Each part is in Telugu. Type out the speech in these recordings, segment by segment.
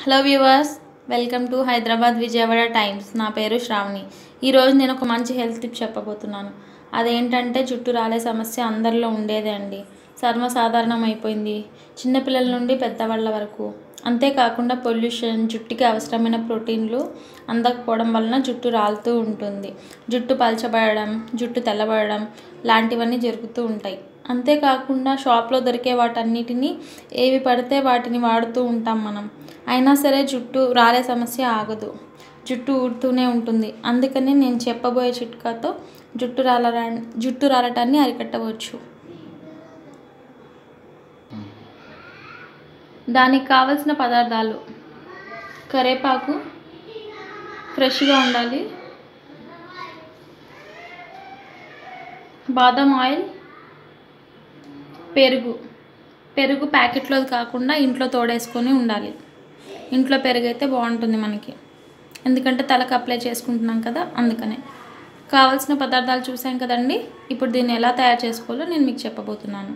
hello viewers welcome to Hyderabad Vijayawada times నా పేరు శ్రావణి ఈరోజు నేను ఒక మంచి హెల్త్ టిప్ చెప్పబోతున్నాను అదేంటంటే జుట్టు రాలే సమస్య అందరిలో ఉండేదే అండి సర్వసాధారణం అయిపోయింది చిన్నపిల్లల నుండి పెద్దవాళ్ళ వరకు అంతేకాకుండా పొల్యూషన్ జుట్టుకి అవసరమైన ప్రోటీన్లు అందకపోవడం వలన జుట్టు రాలుతూ ఉంటుంది జుట్టు పలచబడడం జుట్టు తెల్లబడడం లాంటివన్నీ జరుగుతూ ఉంటాయి అంతేకాకుండా షాప్లో దొరికే వాటన్నిటిని ఏవి పడితే వాటిని వాడుతూ ఉంటాం మనం అయినా సరే జుట్టు రాలే సమస్య ఆగదు జుట్టు ఊడుతూనే ఉంటుంది అందుకని నేను చెప్పబోయే చిట్కాతో జుట్టు రాల జుట్టు రాలటాన్ని అరికట్టవచ్చు దానికి కావలసిన పదార్థాలు కరేపాకు ఫ్రెష్గా ఉండాలి బాదం ఆయిల్ పెరుగు పెరుగు ప్యాకెట్లో కాకుండా ఇంట్లో తోడేసుకొని ఉండాలి ఇంట్లో పెరుగు అయితే బాగుంటుంది మనకి ఎందుకంటే తలకు అప్లై చేసుకుంటున్నాం కదా అందుకనే కావాల్సిన పదార్థాలు చూసాం కదండి ఇప్పుడు దీన్ని ఎలా తయారు చేసుకోవాలో నేను మీకు చెప్పబోతున్నాను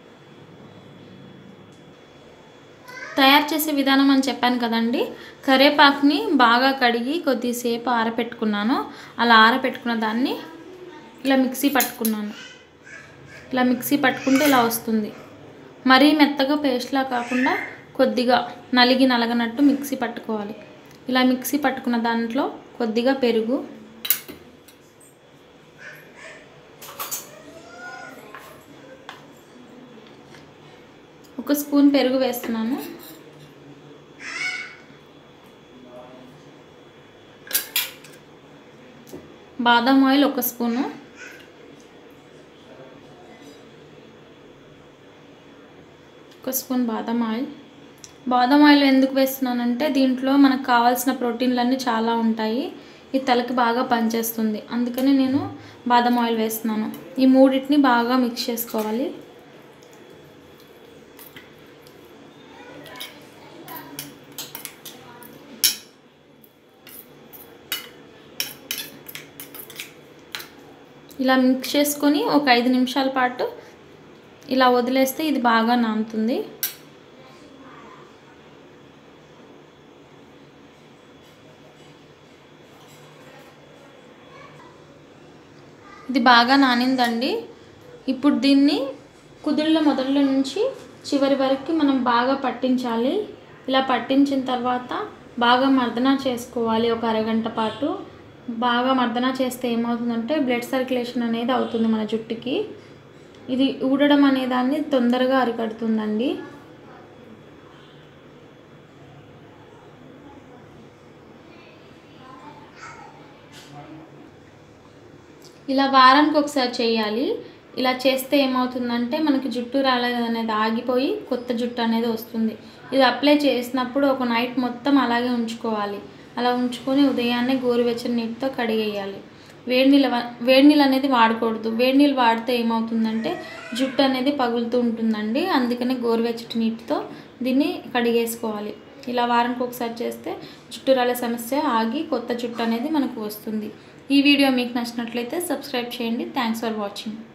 తయారు చేసే విధానం అని చెప్పాను కదండి కరేపాకుని బాగా కడిగి కొద్దిసేపు ఆరపెట్టుకున్నాను అలా ఆరపెట్టుకున్న దాన్ని ఇలా మిక్సీ పట్టుకున్నాను ఇలా మిక్సీ పట్టుకుంటే ఇలా వస్తుంది మరీ మెత్తగా పేస్ట్లా కాకుండా కొద్దిగా నలిగి నలగనట్టు మిక్సీ పట్టుకోవాలి ఇలా మిక్సీ పట్టుకున్న దాంట్లో కొద్దిగా పెరుగు ఒక స్పూన్ పెరుగు వేస్తున్నాను బాదం ఆయిల్ ఒక స్పూను ఒక స్పూన్ బాదం ఆయిల్ బాదం ఆయిల్ ఎందుకు వేస్తున్నానంటే దీంట్లో మనకు కావాల్సిన ప్రోటీన్లన్నీ చాలా ఉంటాయి ఈ తలకి బాగా పనిచేస్తుంది అందుకని నేను బాదం ఆయిల్ వేస్తున్నాను ఈ మూడింటిని బాగా మిక్స్ చేసుకోవాలి ఇలా మిక్స్ చేసుకొని ఒక ఐదు నిమిషాల పాటు ఇలా వదిలేస్తే ఇది బాగా నానుతుంది ఇది బాగా నానిందండి ఇప్పుడు దీన్ని కుదుళ్ళ మొదళ్ళ నుంచి చివరి వరకు మనం బాగా పట్టించాలి ఇలా పట్టించిన తర్వాత బాగా మర్దన చేసుకోవాలి ఒక అరగంట పాటు బాగా మర్దన చేస్తే ఏమవుతుందంటే బ్లడ్ సర్క్యులేషన్ అనేది అవుతుంది మన జుట్టుకి ఇది ఊడడం అనే దాన్ని తొందరగా అరికడుతుందండి ఇలా వారానికి ఒకసారి చేయాలి ఇలా చేస్తే ఏమవుతుందంటే మనకి జుట్టు రాలేదు అనేది ఆగిపోయి కొత్త జుట్టు అనేది వస్తుంది ఇది అప్లై చేసినప్పుడు ఒక నైట్ మొత్తం అలాగే ఉంచుకోవాలి అలా ఉంచుకొని ఉదయాన్నే గోరువెచ్చని నీటితో కడిగేయాలి వేడి నీళ్ళ వేడి నీళ్ళు అనేది వాడకూడదు వేడి నీళ్ళు వాడితే ఏమవుతుందంటే జుట్టు అనేది పగులుతూ ఉంటుందండి అందుకని గోరువెచ్చటి నీటితో దీన్ని కడిగేసుకోవాలి ఇలా వారానికి ఒకసారి చేస్తే జుట్టు రాలే సమస్య ఆగి కొత్త జుట్టు అనేది మనకు వస్తుంది ఈ వీడియో మీకు నచ్చినట్లయితే సబ్స్క్రైబ్ చేయండి థ్యాంక్స్ ఫర్ వాచింగ్